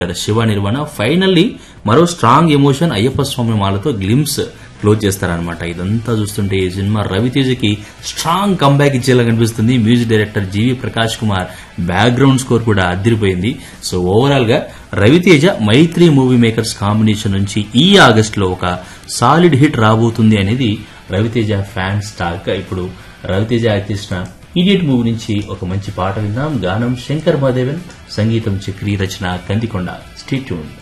శివ నిర్వహణ ఫైనల్లీ మరో strong emotion Ayyappa Swami మాలతో గ్లిమ్స్ క్లోజ్ చేస్తారనమాట ఇదంతా చూస్తుంటే ఈ సినిమా రవితేజకి స్ట్రాంగ్ కంబ్యాక్ ఇచ్చేలా కనిపిస్తుంది music director G V Prakash Kumar background score కూడా అదిరిపోయింది సో ఓవరాల్ గా Ravi Teja Mythri movie makers combination నుంచి ఈ ఆగస్ట్ లో ఒక సాలిడ్ హిట్ రాబోతుంది అనేది రవితేజ ఫ్యాన్స్ టాక్ ఇప్పుడు రవితేజ ఆర్టిస్ట్ ఇడియట్ మూవీ నుంచి ఒక మంచి పాట విందాం గానం శంకర్ మహాదేవన్ సంగీతం చక్రీ రచన కందికొండ స్టేట్యూన్